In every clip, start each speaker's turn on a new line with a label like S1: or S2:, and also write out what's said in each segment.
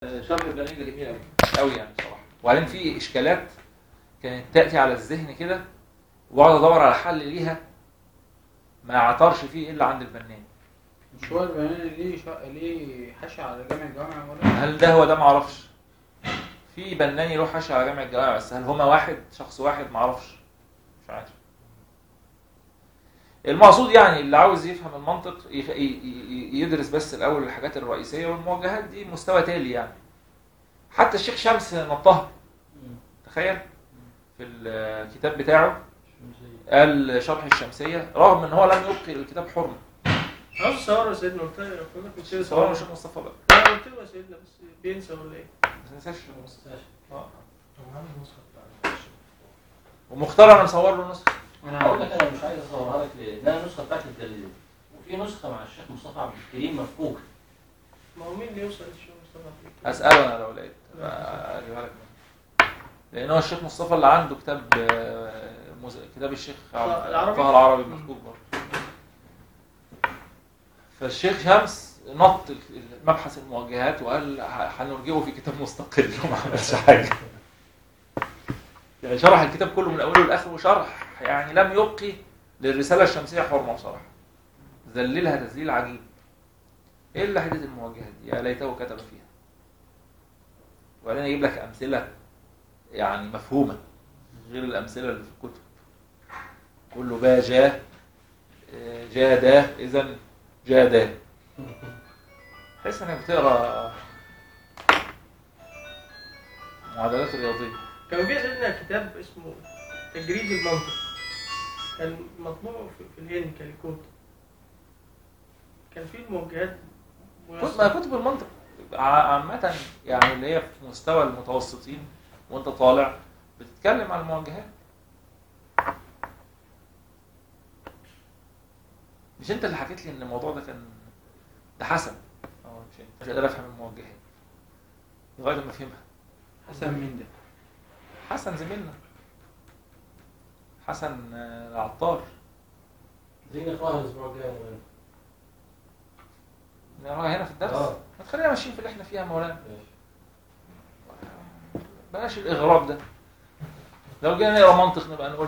S1: شرح البنين ده جميل قوي قوي يعني بصراحه وبعدين في اشكالات كانت تاتي على الذهن كده واقعد ادور على حل ليها ما اعترش فيه الا عند البنان
S2: مش هو البناني ليه شا... ليه حاشي على جامع الجامعة ولا
S1: هل ده هو ده ما اعرفش في بناني له حاشي على جامع الجوامع بس هل هما واحد شخص واحد ما اعرفش مش عارف المقصود يعني اللي عاوز يفهم المنطق يف- ي- ي- يدرس بس الاول الحاجات الرئيسيه والموجهات دي مستوى تالي يعني حتى الشيخ شمس نطها تخيل في الكتاب بتاعه قال شرح الشمسيه رغم ان هو لم يبقي الكتاب حرمه
S3: عاوز صور يا سيدنا قلت له قلت لك مش
S1: سواء الشيخ مصطفى بقى
S3: لا قلت له يا سيدنا بس بينسى ولا ايه؟
S1: ما تنساش آه. ومختار انا مصور له نسخه
S2: انا
S4: هقول لك انا مش عايز اصورها لك ليه؟ لان النسخه بتاعت التلفزيون وفي نسخه مع الشيخ مصطفى عبد الكريم مفكوكه
S3: ما هو مين اللي يوصل للشيخ مصطفى عبد الكريم؟
S1: اساله انا لو لقيت أبقى اجيبها لك منه. لان هو الشيخ مصطفى اللي عنده كتاب آه، مز- كتاب الشيخ عبد-
S3: العربي؟
S1: طه العربي مفكوك برضه فالشيخ شمس نط مبحث الموجهات وقال ه- هنرجئه في كتاب مستقل وما عملش حاجه يعني شرح الكتاب كله من اوله لاخره شرح يعني لم يبقي للرساله الشمسيه حرمه بصراحه ذللها تذليل عجيب الا حته المواجهات دي يا ليته كتب فيها وبعدين يجيب لك امثله يعني مفهومه غير الامثله اللي في الكتب كله بقى جاء آه، جادا اذا جادا تحس انك بتقرا معادلات رياضيه
S3: كان في سيدنا كتاب اسمه تجريد المنطق كان مطبوع في, في الهند كاليكوت كان فيه الموجهات
S1: كتب ما كتب المنطق ع- عامة يعني اللي هي في مستوى المتوسطين وانت طالع بتتكلم عن المواجهات مش انت اللي حكيت لي ان الموضوع ده كان ده حسن اه مش انت مش قادر افهم المواجهات لغايه ما افهمها
S2: حسن مين ده؟
S1: حسن زميلنا حسن آه، العطار
S4: زي نقراها الاسبوع الجاي يا مولانا.
S1: نقراها هنا في الدرس
S4: آه.
S1: ما تخلينا ماشيين في اللي احنا فيها يا مولانا
S4: ماشي.
S1: بلاش الاغراب ده لو جينا نقرا منطق نبقى نقول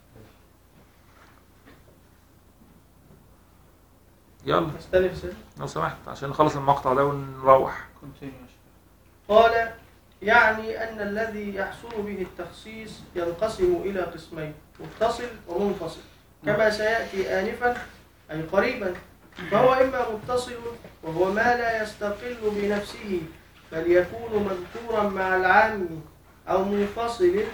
S1: يلا
S3: نستلف سيدنا
S1: لو سمحت عشان نخلص المقطع ده ونروح
S2: كونتينيو
S3: قال يعني أن الذي يحصل به التخصيص ينقسم إلى قسمين متصل ومنفصل كما سيأتي آنفا أي قريبا فهو إما متصل وهو ما لا يستقل بنفسه بل يكون مذكورا مع العام أو منفصل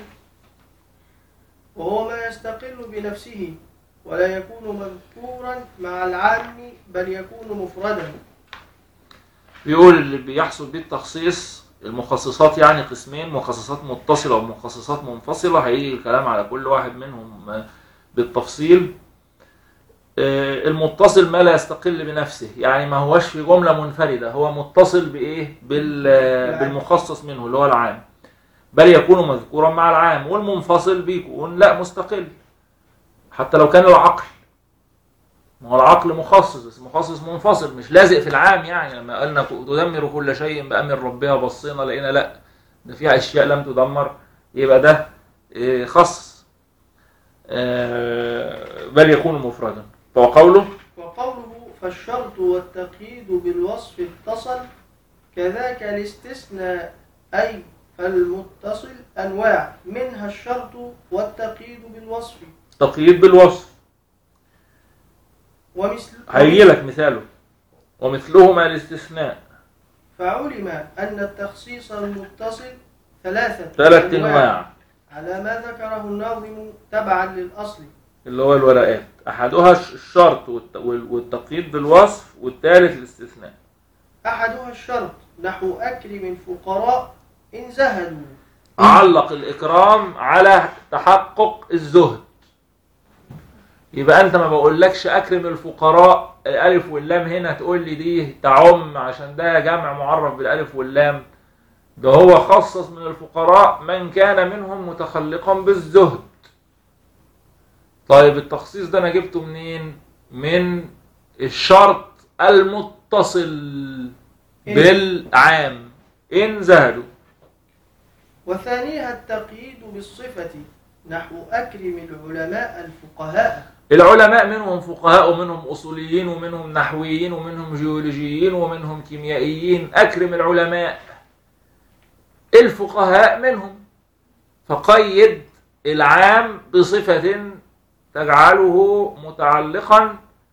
S3: وهو ما يستقل بنفسه ولا يكون مذكورا مع العام بل يكون مفردا
S1: بيقول اللي بيحصل بيه التخصيص المخصصات يعني قسمين مخصصات متصلة ومخصصات منفصلة هيجي الكلام على كل واحد منهم آه، بالتفصيل آه، المتصل ما لا يستقل بنفسه يعني ما هوش في جملة منفردة هو متصل بإيه بال- آه، بالمخصص منه اللي هو العام بل يكون مذكورا مع العام والمنفصل بيكون لا مستقل حتى لو كان العقل ما هو العقل مخصص بس مخصص منفصل مش لازق في العام يعني لما قلنا تدمر كل شيء بأمر ربها بصينا لقينا لا ده فيها أشياء لم تدمر يبقى ده إيه، خص آه، بل يكون مفردا وقوله
S3: وقوله فالشرط والتقييد بالوصف اتصل كذاك الاستثناء أي فالمتصل أنواع منها الشرط والتقييد بالوصف
S1: تقييد بالوصف
S3: ومثل
S1: هيجي لك مثاله ومثلهما الاستثناء
S3: فعلم أن التخصيص المتصل ثلاثة
S1: ثلاث انواع
S3: على ما ذكره الناظم تبعا للأصل
S1: اللي هو الورقات احدها الشرط والت- والتقييد بالوصف والثالث الاستثناء
S3: أحدها الشرط نحو أكرم الفقراء إن زهدوا
S1: علق الإكرام على تحقق الزهد يبقى أنت ما بقولكش أكرم الفقراء الألف واللام هنا تقول لي دي تعم عشان ده جمع معرف بالألف واللام ده هو خصص من الفقراء من كان منهم متخلقا بالزهد طيب التخصيص ده أنا جبته منين؟ من الشرط المتصل بالعام إن زهدوا
S3: وثانيها التقييد بالصفة نحو أكرم العلماء الفقهاء
S1: العلماء منهم فقهاء ومنهم أصوليين ومنهم نحويين ومنهم جيولوجيين ومنهم كيميائيين أكرم العلماء الفقهاء منهم فقيد العام بصفة تجعله متعلقا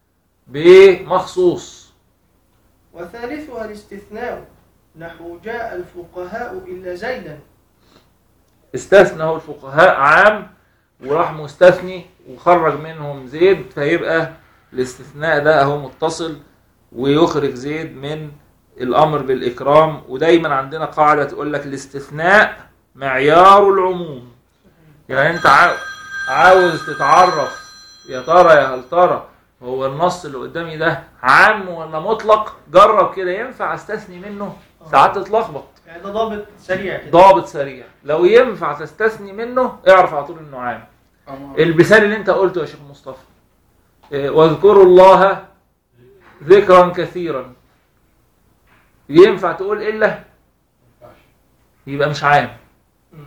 S1: بمخصوص
S3: وثالثها الاستثناء نحو جاء الفقهاء إلا زيدا
S1: استثنى الفقهاء عام وراح مستثني وخرج منهم زيد فيبقى الاستثناء ده اهو متصل ويخرج زيد من الامر بالاكرام ودايما عندنا قاعده تقول لك الاستثناء معيار العموم يعني انت عاو- عاوز تتعرف يا ترى يا هل ترى هو النص اللي قدامي ده عام ولا مطلق جرب كده ينفع استثني منه ساعات تتلخبط
S3: يعني ده ضابط سريع كده
S1: ضابط سريع لو ينفع تستثني منه اعرف على طول انه عام
S2: أما-
S1: المثال اللي انت قلته يا شيخ مصطفى إيه، واذكروا الله ذكرا كثيرا ينفع تقول الا يبقى مش عام
S3: مم.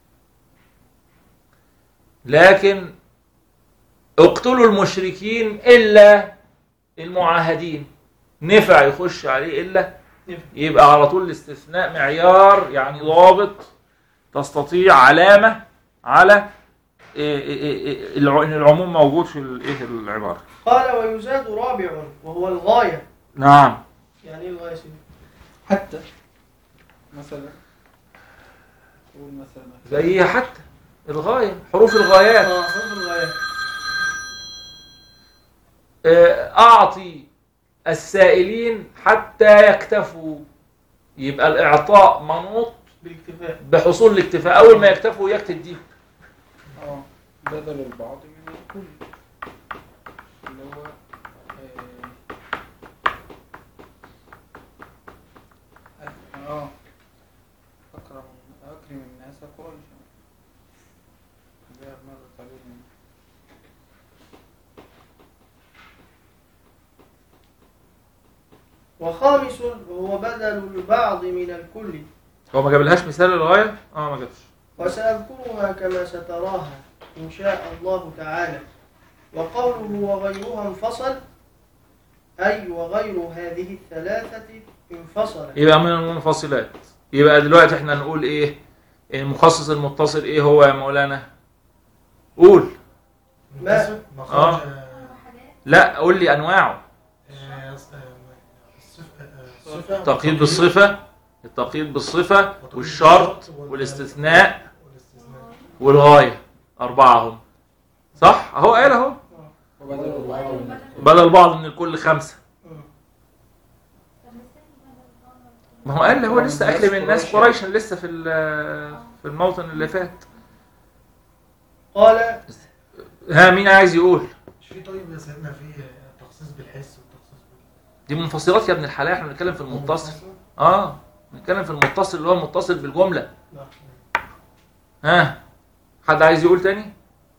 S1: لكن اقتلوا المشركين الا المعاهدين نفع يخش عليه الا
S3: ينفع.
S1: يبقى على طول الاستثناء معيار يعني ضابط تستطيع علامه على إيه إيه إيه الع- ان العموم موجود في ال- ايه العباره
S3: قال ويزاد رابع وهو الغاية
S1: نعم
S3: يعني ايه الغاية سيدي؟
S2: حتى مثلا قول مثلا
S1: زي حتى الغايه حروف الغايات
S3: اه حروف الغاية
S1: آه، أعطي السائلين حتى يكتفوا يبقى الإعطاء منوط
S3: بالاكتفاء
S1: بحصول الاكتفاء أول ما يكتفوا يكتب دي
S2: اه بدل البعض من الكل اللي هو آه، اه اكرم اكرم الناس قريشا ده مرت علينا
S3: وخامس وهو بدل البعض من الكل
S1: هو ما جابلهاش مثال للغاية؟ اه ما جابش
S3: وسأذكرها كما ستراها إن شاء الله تعالى وقوله وغيرها انفصل أي وغير هذه الثلاثة انفصل
S1: يبقى من المنفصلات يبقى دلوقتي احنا نقول ايه المخصص المتصل ايه هو يا مولانا قول
S3: ما-
S5: منتصف، مخرج آه،
S1: لا قول لي انواعه
S5: آه، الصف- آه، الصفة
S1: التقييد بالصفة التقييد بالصفة والشرط والاستثناء
S5: والاستثناء
S1: والغاية أربعة هم صح؟ أهو قال أهو
S2: وبدل البعض من الكل
S1: بدل بعض من الكل خمسة
S3: مم.
S1: ما هو قال هو لسه أكل من الناس قريشا لسه في ال- في الموطن اللي فات
S3: قال
S1: ها مين عايز يقول
S5: مش في طيب يا سيدنا في تخصيص بالحس والتخصيص
S1: دي منفصلات يا ابن الحلال احنا بنتكلم في المتصل اه بنتكلم في المتصل اللي هو المتصل بالجملة
S3: لا.
S1: ها حد عايز يقول تاني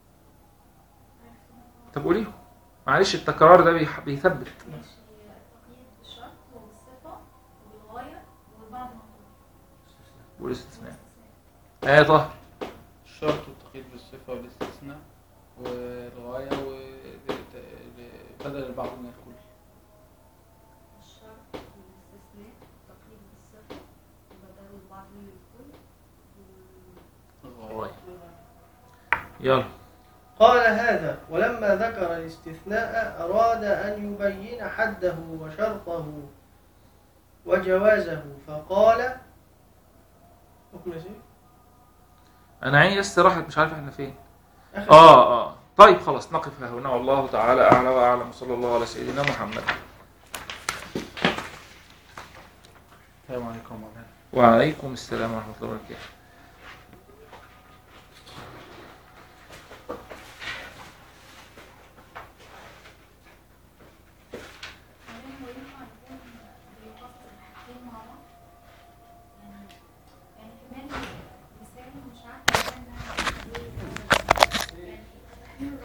S1: طب قوليه معلش التكرار ده بيح- بيثبت
S6: التقييد بالشرط وبالصفة وبالغاية وبعض
S1: والاستثناء ايه طه
S2: الشرط والتقييد بالصفة والاستثناء والغاية وبدل البعض من الكل
S6: الشرط والاستثناء التقييد بالصفة وبدل البعض من الكل
S2: الغاية
S1: يلا
S3: قال هذا ولما ذكر الاستثناء أراد أن يبين حده وشرطه وجوازه فقال حكم شيء
S1: انا عيني لسه راحت مش عارف احنا فين
S3: آخر
S1: اه اه طيب خلاص نقف هنا والله تعالى اعلى واعلم وصلى الله على سيدنا محمد
S2: السلام عليكم ورحمة الله
S1: وعليكم السلام ورحمه الله وبركاته